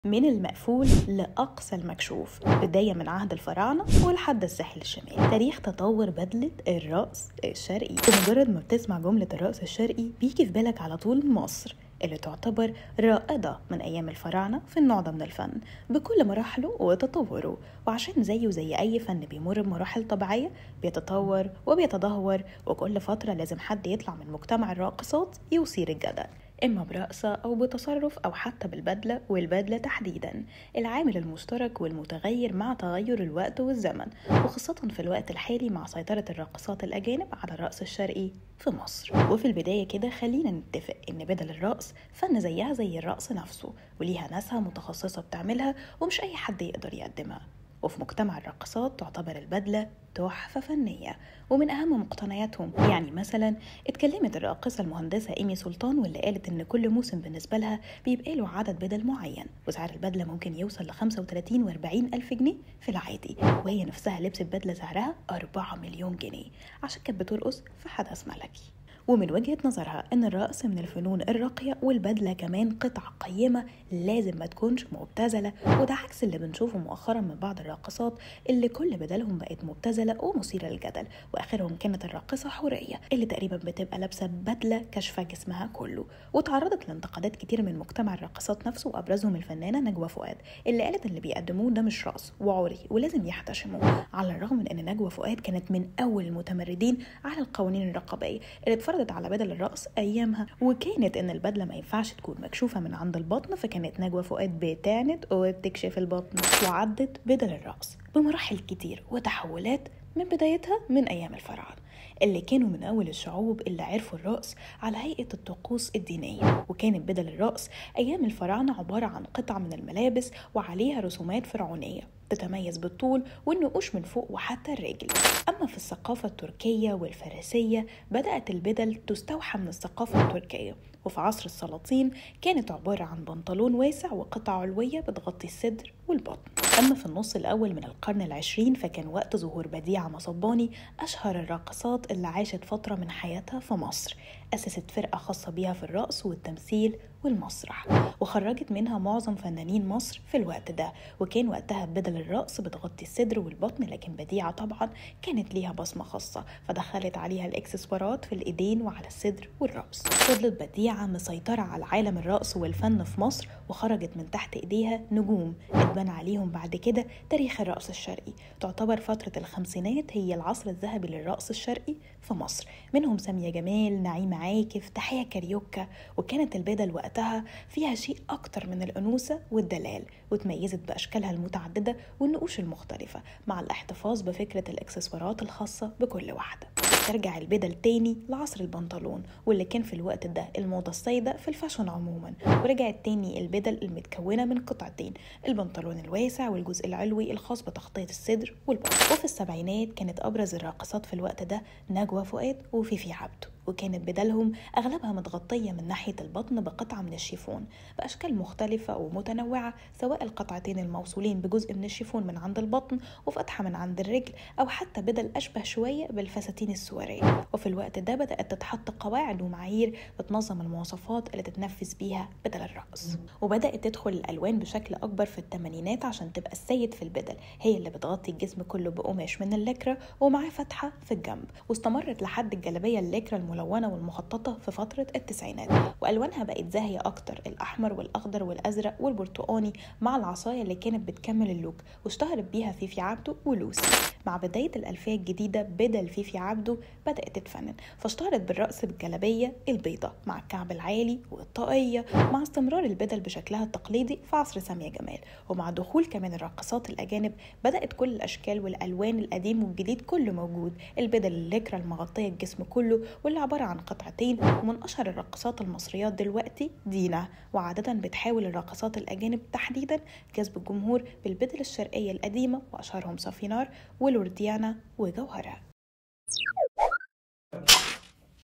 من المقفول لأقصى المكشوف بداية من عهد الفراعنة ولحد الساحل الشمالي تاريخ تطور بدلة الرأس الشرقي بمجرد ما بتسمع جملة الرأس الشرقي بيجي في بالك على طول مصر اللي تعتبر رائدة من أيام الفراعنة في النوع ده من الفن بكل مراحله وتطوره وعشان زيه زي أي فن بيمر بمراحل طبيعية بيتطور وبيتدهور وكل فترة لازم حد يطلع من مجتمع الراقصات يثير الجدل إما برقصة أو بتصرف أو حتى بالبدلة والبدلة تحديدا العامل المشترك والمتغير مع تغير الوقت والزمن وخاصة في الوقت الحالي مع سيطرة الراقصات الأجانب على الرقص الشرقي في مصر وفي البداية كده خلينا نتفق إن بدل الرقص فن زيها زي الرقص نفسه وليها ناسها متخصصة بتعملها ومش أي حد يقدر يقدمها وفي مجتمع الراقصات تعتبر البدلة تحفة فنية ومن أهم مقتنياتهم يعني مثلا اتكلمت الراقصة المهندسة إيمي سلطان واللي قالت إن كل موسم بالنسبة لها بيبقى له عدد بدل معين وسعر البدلة ممكن يوصل ل 35 و 40 ألف جنيه في العادي وهي نفسها لبست بدلة سعرها 4 مليون جنيه عشان كانت بترقص في حدث ملكي ومن وجهة نظرها أن الرقص من الفنون الراقية والبدلة كمان قطعة قيمة لازم ما تكونش مبتذلة وده عكس اللي بنشوفه مؤخرا من بعض الراقصات اللي كل بدلهم بقت مبتذلة ومثيرة للجدل وآخرهم كانت الراقصة حورية اللي تقريبا بتبقى لابسة بدلة كاشفة جسمها كله وتعرضت لانتقادات كتير من مجتمع الراقصات نفسه وأبرزهم الفنانة نجوى فؤاد اللي قالت اللي بيقدموه ده مش رقص وعري ولازم يحتشموه على الرغم من أن نجوى فؤاد كانت من أول المتمردين على القوانين الرقابية اللي اتفرضت على بدل الرقص ايامها وكانت ان البدله ما ينفعش تكون مكشوفه من عند البطن فكانت نجوى فؤاد بتعند وبتكشف البطن وعدت بدل الرقص بمراحل كتير وتحولات من بدايتها من ايام الفراعنه اللي كانوا من أول الشعوب اللي عرفوا الرقص على هيئة الطقوس الدينية وكانت بدل الرقص أيام الفراعنة عبارة عن قطع من الملابس وعليها رسومات فرعونية تتميز بالطول والنقوش من فوق وحتى الرجل أما في الثقافة التركية والفارسية بدأت البدل تستوحى من الثقافة التركية وفي عصر السلاطين كانت عبارة عن بنطلون واسع وقطع علوية بتغطي الصدر والبطن أما في النص الأول من القرن العشرين فكان وقت ظهور بديعة مصباني أشهر الراقصات اللي عاشت فترة من حياتها في مصر أسست فرقة خاصة بيها في الرقص والتمثيل والمسرح وخرجت منها معظم فنانين مصر في الوقت ده وكان وقتها بدل الرقص بتغطي الصدر والبطن لكن بديعة طبعا كانت ليها بصمة خاصة فدخلت عليها الإكسسوارات في الإيدين وعلى الصدر والرأس فضلت بديعة مسيطرة على عالم الرقص والفن في مصر وخرجت من تحت إيديها نجوم اتبنى عليهم بعد كده تاريخ الرقص الشرقي تعتبر فترة الخمسينات هي العصر الذهبي للرقص الشرقي في مصر منهم سامية جمال نعيمة عاكف تحية كاريوكا وكانت البدل وقتها فيها شيء أكتر من الأنوثة والدلال وتميزت بأشكالها المتعددة والنقوش المختلفة مع الاحتفاظ بفكرة الإكسسوارات الخاصة بكل واحدة ترجع البدل تاني لعصر البنطلون واللي كان في الوقت ده الموضة السائدة في الفاشون عموما ورجعت تاني البدل المتكونة من قطعتين البنطلون الواسع والجزء العلوي الخاص بتغطية الصدر والبطن وفي السبعينات كانت أبرز الراقصات في الوقت ده نجوى فؤاد وفيفي عبده وكانت بدلهم أغلبها متغطية من ناحية البطن بقطعة من الشيفون بأشكال مختلفة ومتنوعة سواء القطعتين الموصولين بجزء من الشيفون من عند البطن وفتحة من عند الرجل أو حتى بدل أشبه شوية بالفساتين السوارية وفي الوقت ده بدأت تتحط قواعد ومعايير بتنظم المواصفات اللي تتنفذ بيها بدل الرقص وبدأت تدخل الألوان بشكل أكبر في الثمانينات عشان تبقى السيد في البدل هي اللي بتغطي الجسم كله بقماش من اللكرة ومعاه فتحة في الجنب واستمرت لحد الجلابية اللكرة الملونة والمخططة في فترة التسعينات وألوانها بقت زاهية أكتر الأحمر والأخضر والأزرق والبرتقاني مع العصاية اللي كانت بتكمل اللوك واشتهرت بيها فيفي عبده ولوسي مع بداية الألفية الجديدة بدل فيفي عبده بدأت تتفنن فاشتهرت بالرقص بالجلابية البيضة مع الكعب العالي والطاقية مع استمرار البدل بشكلها التقليدي في عصر سامية جمال ومع دخول كمان الراقصات الأجانب بدأت كل الأشكال والألوان القديم والجديد كله موجود البدل اللكرة المغطية الجسم كله واللي عبارة عن قطعتين ومن أشهر الراقصات المصريات دلوقتي دينا وعادة بتحاول الراقصات الأجانب تحديدا جذب الجمهور بالبدل الشرقية القديمة وأشهرهم صافينار ولورديانا وجوهرة